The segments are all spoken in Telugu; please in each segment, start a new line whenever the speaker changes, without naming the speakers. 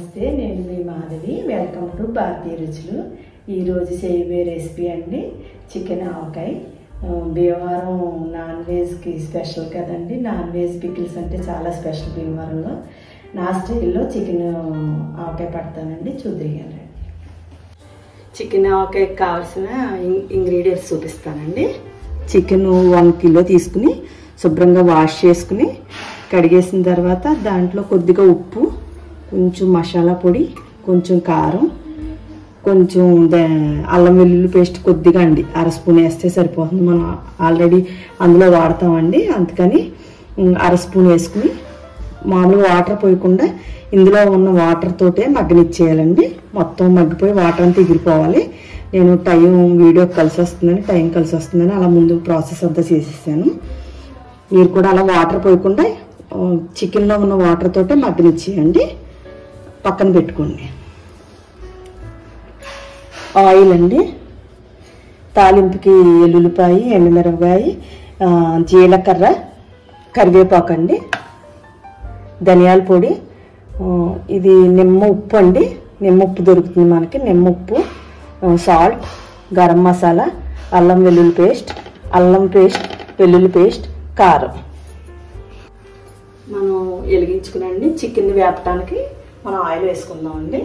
నమస్తే నేను మీ మాధవి వెల్కమ్ టు భారతీయ రుచులు ఈరోజు చేయబోయే రెసిపీ అండి చికెన్ ఆవకాయ ఆ, భీమవరం నాన్ వెజ్కి స్పెషల్ కదండి నాన్ వెజ్ పికిల్స్ అంటే చాలా స్పెషల్ భీమవరంలో నా స్టైల్లో చికెన్ ఆవకాయ పడతానండి చూద్దరిగానండి చికెన్ ఆవకాయకి కావాల్సిన ఇన్- ఇంగ్రీడియంట్స్ చూపిస్తానండి చికెన్ వన్ కిలో తీసుకుని శుభ్రంగా వాష్ చేసుకుని కడిగేసిన తర్వాత దాంట్లో కొద్దిగా ఉప్పు కొంచెం మసాలా పొడి కొంచెం కారం కొంచెం ద- అల్లం వెల్లుల్లి పేస్ట్ కొద్దిగా అండి అర స్పూన్ వేస్తే సరిపోతుంది మనం ఆల్రెడీ అందులో వాడతామండి అందుకని ఉమ్, అర స్పూన్ వేసుకుని మామూలుగా వాటర్ పోయకుండా ఇందులో ఉన్న వాటర్ తోటే మగ్గనిచ్చేయాలండి మొత్తం మగ్గిపోయి వాటర్ అంతా ఎగిరిపోవాలి నేను టైం వీడియో కలిసి వస్తుందని టైం కలిసి వస్తుందని అలా ముందు ప్రాసెస్ అంతా చేసేసాను మీరు కూడా అలా వాటర్ పోయకుండా ఆ, చికెన్లో ఉన్న వాటర్ తోటే మగ్గనిచ్చేయండి పక్కన పెట్టుకోండి ఆయిల్ అండి తాలింపుకి ఎల్లుల్లిపాయ ఎండుమిరపకాయ ఆ, జీలకర్ర కరివేపాకు అండి ధనియాల పొడి ఆ, ఇది నిమ్మ ఉప్పు అండి నిమ్మ ఉప్పు దొరుకుతుంది మనకి నిమ్మ ఉప్పు ఆ, సాల్ట్ గరం మసాలా అల్లం వెల్లుల్లి పేస్ట్ అల్లం పేస్ట్ వెల్లుల్లి పేస్ట్ కారం మనం వెలిగించుకునండి చికెన్ వేపటానికి మనం ఆయిల్ వేసుకుందామండి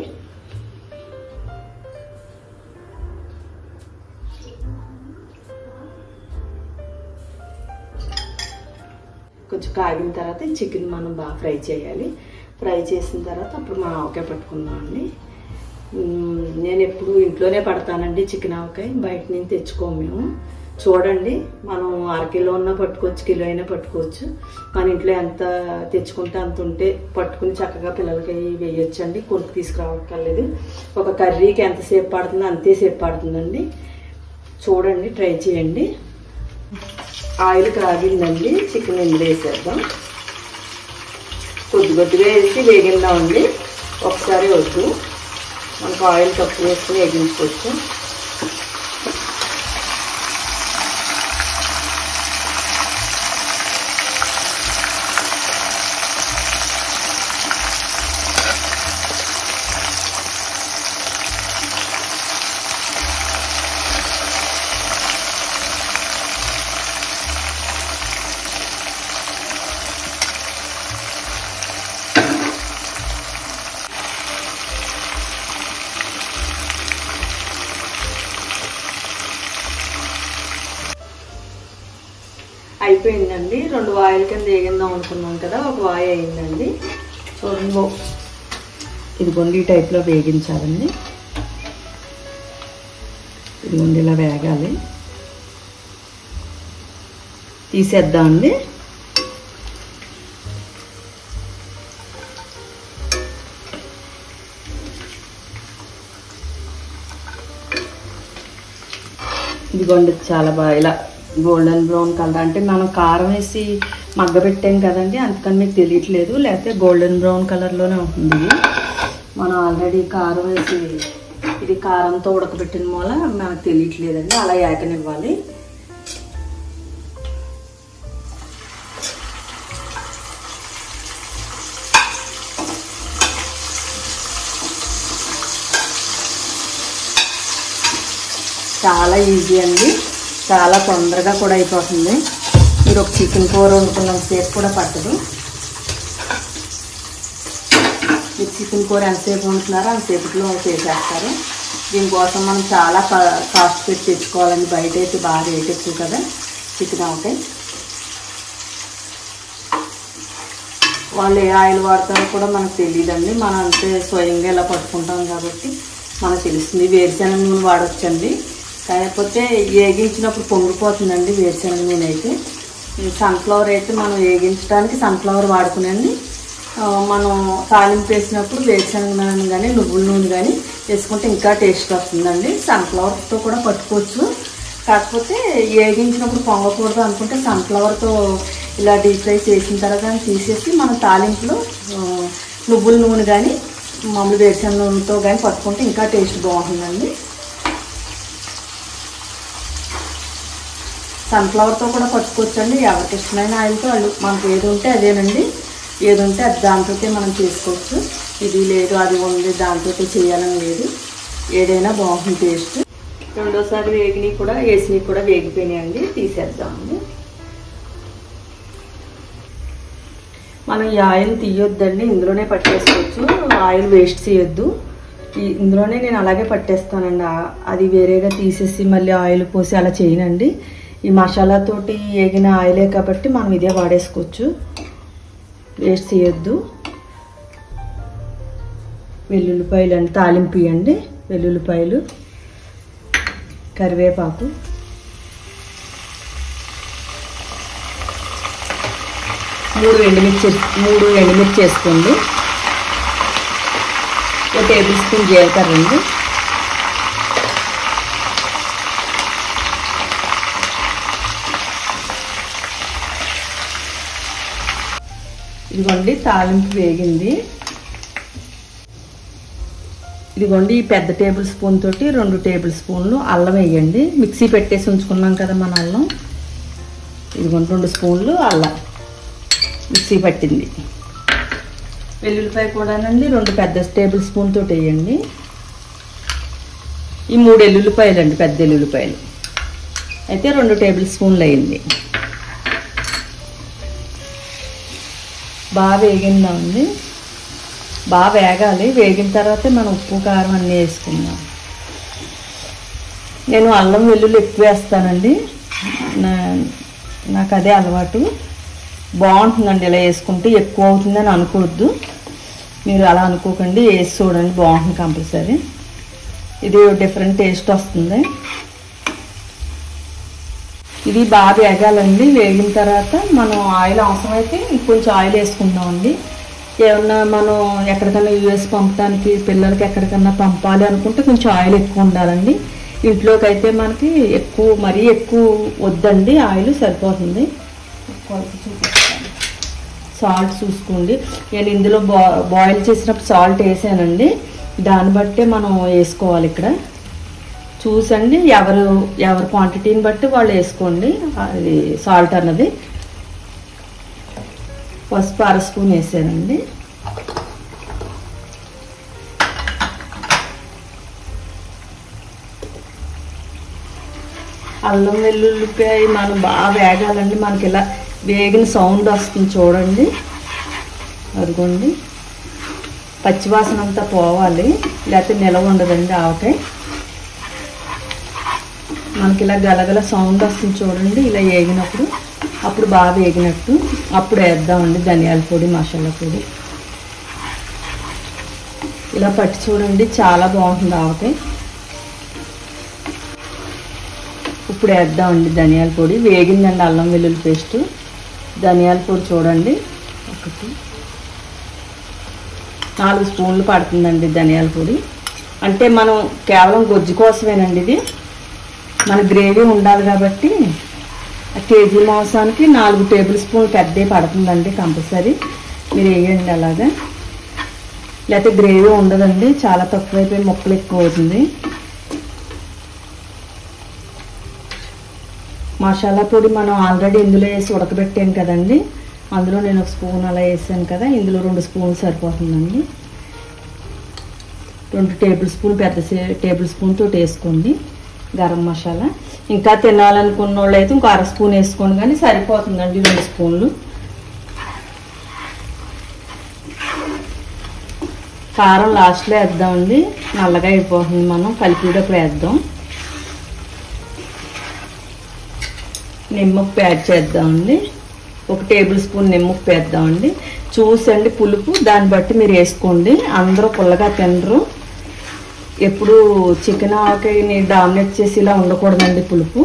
కొంచెం కాగిన తర్వాత ఈ చికెన్ మనం బాగా ఫ్రై చేయాలి ఫ్రై చేసిన తర్వాత అప్పుడు మనం ఆవకాయ పట్టుకుందామండి మ్మ్, నేను ఎప్పుడు ఇంట్లోనే పడతానండి చికెన్ ఆవకాయ బయట నుంచి తెచ్చుకోము మేము చూడండి మనం అరకిలో ఉన్నా పట్టుకోవచ్చు కిలో అయినా పట్టుకోవచ్చు మన ఇంట్లో ఎంత తెచ్చుకుంటే అంత ఉంటే పట్టుకుని చక్కగా పిల్లలకి వేయొచ్చండి కొనుక్కు తీసుకురావక్కర్లేదు ఒక కర్రీకి ఎంతసేపు పడుతుందో అంతేసేపు పడుతుందండి చూడండి ట్రై చేయండి ఆయిల్ కాగిందండి చికెన్ ఇందులో వేసేద్దాం కొద్ది కొద్దిగా వేసి వేగిందామండి ఒకసారి వద్దు మనకు ఆయిల్ తక్కువ వేసుకుని వేగించుకోవచ్చు అయిపోయిందండి రెండు వాయిల కింద వేగిందాం అనుకున్నాం కదా ఒక వాయి అయిందండి చూడండి ఓ- ఇదిగోండి ఈ టైప్లో వేగించాలండి ఇదిగోండి ఇలా వేగాలి తీసేద్దామండి ఇదిగోండి చాలా బాగా ఇలా గోల్డెన్ బ్రౌన్ కలర్ అంటే మనం కారం వేసి మగ్గబెట్టాం కదండి అందుకని మీకు తెలియట్లేదు లేకపోతే గోల్డెన్ బ్రౌన్ కలర్లోనే ఉంటుంది ఇది మనం ఆల్రెడీ కారం వేసి ఇది కారంతో ఉడకబెట్టిన మూల మనకు తెలియట్లేదండి అలా ఏకనివ్వాలి చాలా ఈజీ అండి చాలా తొందరగా కూడా అయిపోతుంది మీరు ఒక చికెన్ కూర వండుకున్నంత సేపు కూడా పట్టదు మీరు చికెన్ కూర ఎంతసేపు వండుతున్నారో అంతసేపులో చేసేస్తారు దీనికోసం మనం చాలా కా- కాస్ట్ పెట్టి తెచ్చుకోవాలండి బయట అయితే బాగా రేట్ ఎక్కువ కదా చికెన్ అవుతాయి వాళ్ళు ఏ ఆయిల్ వాడతారో కూడా మనకు తెలియదండి మనం అంతే స్వయంగా ఇలా పట్టుకుంటాం కాబట్టి మనకు తెలుస్తుంది వేరుశనగ నూనె వాడొచ్చండి కాకపోతే వేగించినప్పుడు పొంగిపోతుందండి వేరుశనగ నూనె అయితే ఈ సన్ఫ్లవర్ అయితే మనం వేగించడానికి సన్ఫ్లవర్ వాడుకునండి ఆ, మనం తాలింపు వేసినప్పుడు వేరుశనగ నూనె కానీ నువ్వుల నూనె కానీ వేసుకుంటే ఇంకా టేస్ట్ వస్తుందండి సన్ఫ్లవర్తో కూడా పట్టుకోవచ్చు కాకపోతే వేగించినప్పుడు పొంగకూడదు అనుకుంటే సన్ఫ్లవర్తో ఇలా డీప్ ఫ్రై చేసిన తర్వాత దాన్ని తీసేసి మనం తాలింపులో ఆ, నువ్వుల నూనె కానీ మామూలు వేరుశనగ నూనెతో కానీ పట్టుకుంటే ఇంకా టేస్ట్ బాగుంటుందండి సన్ఫ్లవర్తో కూడా పట్టుకోవచ్చండి ఎవరికి ఇష్టమైన ఆయిల్తో వాళ్ళు మనకు ఏది ఉంటే అదేనండి ఏది ఉంటే అది దాంతో మనం చేసుకోవచ్చు ఇది లేదు అది ఉంది దాంతో చేయాలని లేదు ఏదైనా బాగుంటుంది టేస్ట్ రెండోసారి వేగిని కూడా వేసినవి కూడా వేగిపోయినాయండి తీసేద్దామండి మనం ఈ ఆయిల్ తీయొద్దండి ఇందులోనే పట్టేసుకోవచ్చు ఆయిల్ వేస్ట్ చేయొద్దు ఈ- ఇందులోనే నేను అలాగే పట్టేస్తానండి ఆ- అది వేరేగా తీసేసి మళ్ళీ ఆయిల్ పోసి అలా చేయనండి ఈ మసాలాతోటి వేగిన ఆయిలే కాబట్టి మనం ఇదే వాడేసుకోవచ్చు వేస్ట్ చేయొద్దు వెల్లుల్లిపాయలు అండి తాలింపు ఇవ్వండి వెల్లుల్లిపాయలు కరివేపాకు మూడు ఎండుమిర్చి మూడు ఎండుమిర్చి వేసుకోండి ఒక టేబుల్ స్పూన్ జీలకర్ర అండి ఇదిగోండి తాలింపు వేగింది ఇదిగోండి ఈ పెద్ద టేబుల్ స్పూన్ తోటి రెండు టేబుల్ స్పూన్లు అల్లం వేయండి మిక్సీ పెట్టేసి ఉంచుకున్నాం కదా మన అల్లం ఇదిగోండి రెండు స్పూన్లు అల్లం మిక్సీ పట్టింది వెల్లుల్లిపాయ కూడానండి రెండు పెద్ద టేబుల్ స్పూన్ తోటి వేయండి ఈ మూడు ఎల్లుల్లిపాయలు అండి పెద్ద ఎల్లుల్లిపాయలు అయితే రెండు టేబుల్ స్పూన్లు అయింది బాగా వేగిందండి బాగా వేగాలి వేగిన తర్వాత మనం ఉప్పు కారం అన్నీ వేసుకుందాం నేను అల్లం వెల్లుల్లి ఎక్కువ వేస్తానండి నా నాకు అదే అలవాటు బాగుంటుందండి ఇలా వేసుకుంటే ఎక్కువ అవుతుందని అనుకోవద్దు మీరు అలా అనుకోకండి వేసి చూడండి బాగుంటుంది కంపల్సరీ ఇది డిఫరెంట్ టేస్ట్ వస్తుంది ఇది బాగా వేగాలండి వేగిన తర్వాత మనం ఆయిల్ అవసరమైతే ఇంకొంచెం ఆయిల్ వేసుకుందామండి ఏమన్నా మనం ఎక్కడికన్నా యూఎస్ పంపడానికి పిల్లలకి ఎక్కడికన్నా పంపాలి అనుకుంటే కొంచెం ఆయిల్ ఎక్కువ ఉండాలండి ఇంట్లోకి అయితే మనకి ఎక్కువ మరీ ఎక్కువ వద్దండి ఆయిల్ సరిపోతుంది కొలత చూపిస్తాను సాల్ట్ చూసుకోండి నేను ఇందులో బా బాయిల్ చేసినప్పుడు సాల్ట్ వేసానండి దాన్ని బట్టే మనం వేసుకోవాలి ఇక్కడ చూసండి ఎవరు ఎవరి క్వాంటిటీని బట్టి వాళ్ళు వేసుకోండి అది సాల్ట్ అన్నది పసుపు అర స్పూన్ వేసానండి అల్లం వెల్లుల్లిపాయ మనం బాగా వేగాలండి మనకి ఇలా వేగిన సౌండ్ వస్తుంది చూడండి అదిగోండి పచ్చివాసన అంతా పోవాలి లేకపోతే నిలవ ఉండదండి ఆవకాయ మనకి ఇలా గలగల సౌండ్ వస్తుంది చూడండి ఇలా వేగినప్పుడు అప్పుడు బాగా వేగినట్టు అప్పుడు వేద్దామండి ధనియాల పొడి మసాలా పొడి ఇలా పట్టి చూడండి చాలా బాగుంటుంది ఆవకాయ ఇప్పుడు వేద్దామండి ధనియాల పొడి వేగిందండి అల్లం వెల్లుల్లి పేస్ట్ ధనియాల పొడి చూడండి ఒకటి నాలుగు స్పూన్లు పడుతుందండి ధనియాల పొడి అంటే మనం కేవలం గొజ్జు కోసమేనండి ఇది మన గ్రేవీ ఉండాలి కాబట్టి ఆ కేజీ మాంసానికి నాలుగు టేబుల్ స్పూన్ పెద్దే పడుతుందండి కంపల్సరీ మీరు వేయండి అలాగా లేకపోతే గ్రేవీ ఉండదండి చాలా తక్కువైపోయి ముక్కలు ఎక్కువ అవుతుంది మసాలా పొడి మనం ఆల్రెడీ ఇందులో వేసి ఉడకబెట్టాం కదండి అందులో నేను ఒక స్పూన్ అలా వేసాను కదా ఇందులో రెండు స్పూన్లు సరిపోతుందండి రెండు టేబుల్ స్పూన్ పెద్ద సే- టేబుల్ స్పూన్ తోటి వేసుకోండి గరం మసాలా ఇంకా తినాలనుకున్న వాళ్ళు అయితే ఇంకో అర స్పూన్ వేసుకోండి కానీ సరిపోతుందండి రెండు స్పూన్లు కారం లాస్ట్లో వేద్దామండి నల్లగా అయిపోతుంది మనం కలిపేటప్పుడు వేద్దాం నిమ్మప్పు యాడ్ చేద్దామండి ఒక టేబుల్ స్పూన్ నిమ్మప్పు వేద్దామండి చూసండి పులుపు దాన్ని బట్టి మీరు వేసుకోండి అందరూ పుల్లగా తినరు ఎప్పుడు చికెన్ ఆవకాయని డామినేట్ చేసి ఇలా ఉండకూడదండి పులుపు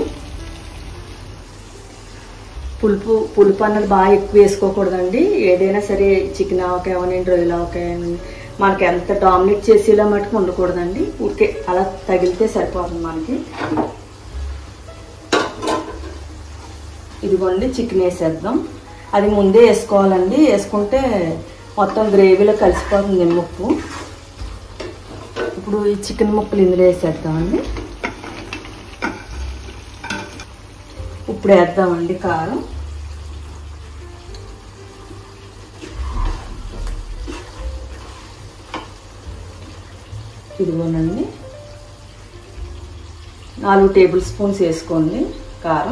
పులుపు పులుపు అన్నది బాగా ఎక్కువ వేసుకోకూడదండి ఏదైనా సరే చికెన్ ఆవకాయ అవనండి రొయ్యల ఆవకాయ అవనండి మనకి ఎంత డామినేట్ చేసి ఇలా మటుకు ఉండకూడదండి ఊరికే అలా తగిలితే సరిపోతుంది మనకి ఇదిగోండి చికెన్ వేసేద్దాం అది ముందే వేసుకోవాలండి వేసుకుంటే మొత్తం గ్రేవీలో కలిసిపోతుంది ముప్పు ఇప్పుడు ఈ చికెన్ ముక్కలు ఇందులో వేసేద్దామండి ఇప్పుడు వేద్దామండి కారం ఇదిగోనండి నాలుగు టేబుల్ స్పూన్స్ వేసుకోండి కారం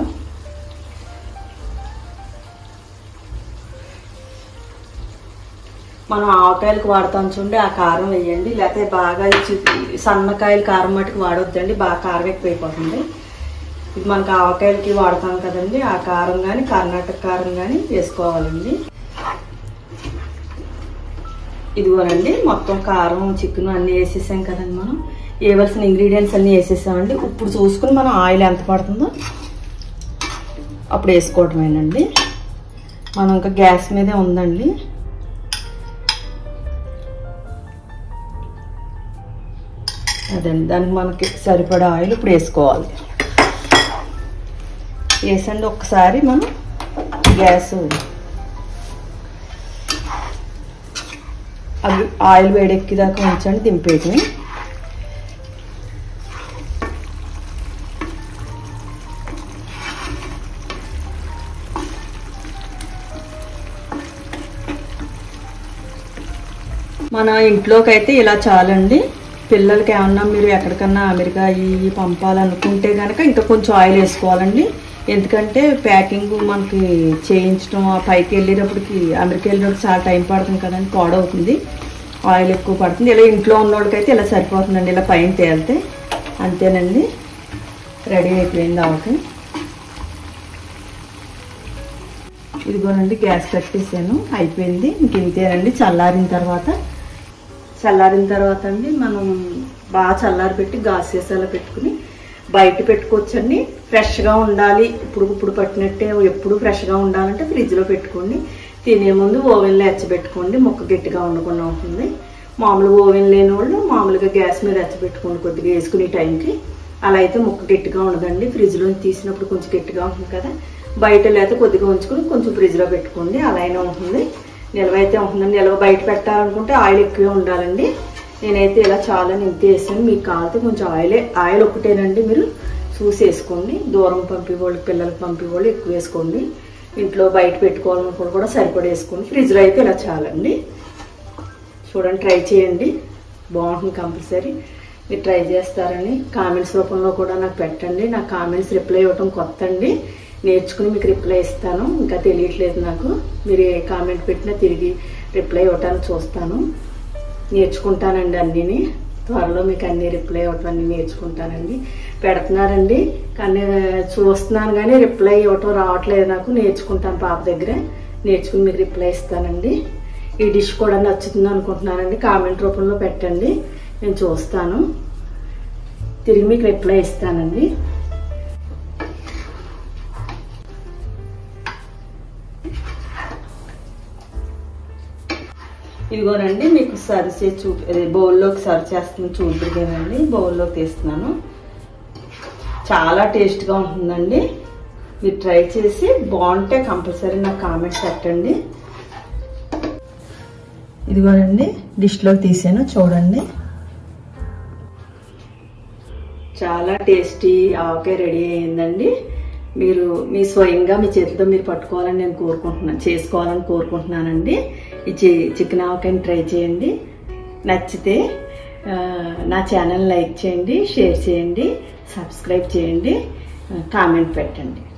మనం ఆవకాయలకు వాడతాం చూడండి ఆ కారం వేయండి లేకపోతే బాగా చి- సన్నకాయలు కారం మట్టుకు వాడొద్దండి బాగా కారం ఎక్కువైపోతుంది ఇది మనకు ఆవకాయలకి వాడతాం కదండి ఆ కారం కానీ కర్ణాటక కారం కానీ వేసుకోవాలండి ఇదిగోనండి మొత్తం కారం చికెన్ అన్నీ వేసేసాం కదండి మనం వేయవలసిన ఇంగ్రీడియంట్స్ అన్నీ వేసేసామండి ఇప్పుడు చూసుకుని మనం ఆయిల్ ఎంత పడుతుందో అప్పుడు వేసుకోవటమేనండి మనం ఇంకా గ్యాస్ మీదే ఉందండి అదండి దానికి మనకి సరిపడా ఆయిల్ ఇప్పుడు వేసుకోవాలి వేసండి ఒక్కసారి మనం గ్యాస్ అవి ఆయిల్ వేడెక్కిదాకా ఉంచండి దింపేయటమే మన ఇంట్లోకి అయితే ఇలా చాలండి పిల్లలకి ఏమన్నా మీరు ఎక్కడికన్నా అమెరికా ఈ పంపాలనుకుంటే కనుక ఇంకా కొంచెం ఆయిల్ వేసుకోవాలండి ఎందుకంటే ప్యాకింగ్ మనకి చేయించడం ఆ పైకి వెళ్ళేటప్పటికి అమెరికా వెళ్ళేటప్పుడు చాలా టైం పడుతుంది కదండి పాడవుతుంది ఆయిల్ ఎక్కువ పడుతుంది ఇలా ఇంట్లో ఉన్నోడికైతే ఇలా సరిపోతుందండి ఇలా పైన తేలితే అంతేనండి రెడీ అయిపోయింది ఆవకి ఇదిగోనండి గ్యాస్ కట్టేసాను అయిపోయింది ఇంక ఇంతేనండి చల్లారిన తర్వాత చల్లారిన తర్వాత అండి మనం బాగా చల్లారి పెట్టి గాస్ సీసాలో పెట్టుకుని బయట పెట్టుకోవచ్చండి ఫ్రెష్గా ఉండాలి ఇప్పుడు ఇప్పుడు పట్టినట్టే ఎప్పుడు ఫ్రెష్గా ఉండాలంటే ఫ్రిడ్జ్లో పెట్టుకోండి తినే ముందు ఓవెన్లో ఎచ్చబెట్టుకోండి ముక్క గట్టిగా ఉండకుండా ఉంటుంది మామూలుగా ఓవెన్ లేని వాళ్ళు మామూలుగా గ్యాస్ మీద ఎచ్చబెట్టుకోండి కొద్దిగా వేసుకునే టైంకి అలా అయితే ముక్క గట్టిగా ఉండదండి ఫ్రిడ్జ్లో తీసినప్పుడు కొంచెం గట్టిగా ఉంటుంది కదా బయట లేకపోతే కొద్దిగా ఉంచుకుని కొంచెం ఫ్రిడ్జ్లో పెట్టుకోండి అలా అయినా ఉంటుంది నిల్వ అయితే ఉంటుందండి నిల్వ బయట పెట్టాలనుకుంటే ఆయిల్ ఎక్కువే ఉండాలండి నేనైతే ఇలా చాలా నింత వేసాను మీకు కావాలంటే కొంచెం ఆయిలే ఆయిల్ ఒకటేనండి మీరు చూసి వేసుకోండి దూరం పంపేవాళ్ళు పిల్లలకి పంపేవాళ్ళు ఎక్కువ వేసుకోండి ఇంట్లో బయట పెట్టుకోవాలనుకుని కూడా సరిపడా వేసుకోండి ఫ్రిడ్జ్లో అయితే ఇలా చాలండి చూడండి ట్రై చేయండి బాగుంటుంది కంపల్సరీ మీరు ట్రై చేస్తారని కామెంట్స్ రూపంలో కూడా నాకు పెట్టండి నా కామెంట్స్ రిప్లై ఇవ్వటం కొత్త అండి నేర్చుకుని మీకు రిప్లై ఇస్తాను ఇంకా తెలియట్లేదు నాకు మీరు ఏ కామెంట్ పెట్టినా తిరిగి రిప్లై ఇవ్వటానికి చూస్తాను నేర్చుకుంటానండి అన్నీని త్వరలో మీకు అన్ని రిప్లై ఇవ్వటం అన్ని నేర్చుకుంటానండి పెడుతున్నారండి కానీ చూస్తున్నాను కానీ రిప్లై ఇవ్వటం రావట్లేదు నాకు నేర్చుకుంటాను పాప దగ్గర నేర్చుకుని మీకు రిప్లై ఇస్తానండి ఈ డిష్ కూడా నచ్చుతుంది అనుకుంటున్నానండి కామెంట్ రూపంలో పెట్టండి నేను చూస్తాను తిరిగి మీకు రిప్లై ఇస్తానండి ఇదిగోనండి మీకు సర్వ్ చేసి చూ అదే బౌల్లోకి సర్వ్ చేస్తున్నాను చూద్దరుగానండి బౌల్లోకి తీస్తున్నాను చాలా టేస్ట్గా ఉంటుందండి మీరు ట్రై చేసి బాగుంటే కంపల్సరీ నాకు కామెంట్స్ పెట్టండి ఇదిగోనండి డిష్లోకి తీసాను చూడండి చాలా టేస్టీ ఆవకాయ రెడీ అయిందండి మీరు మీ స్వయంగా మీ చేతితో మీరు పట్టుకోవాలని నేను కోరుకుంటున్నాను చేసుకోవాలని కోరుకుంటున్నానండి ఈ చి- చికెన్ ఆవకాయని ట్రై చేయండి నచ్చితే ఆ, నా ఛానల్ లైక్ చేయండి షేర్ చేయండి సబ్స్క్రైబ్ చేయండి ఆ, కామెంట్ పెట్టండి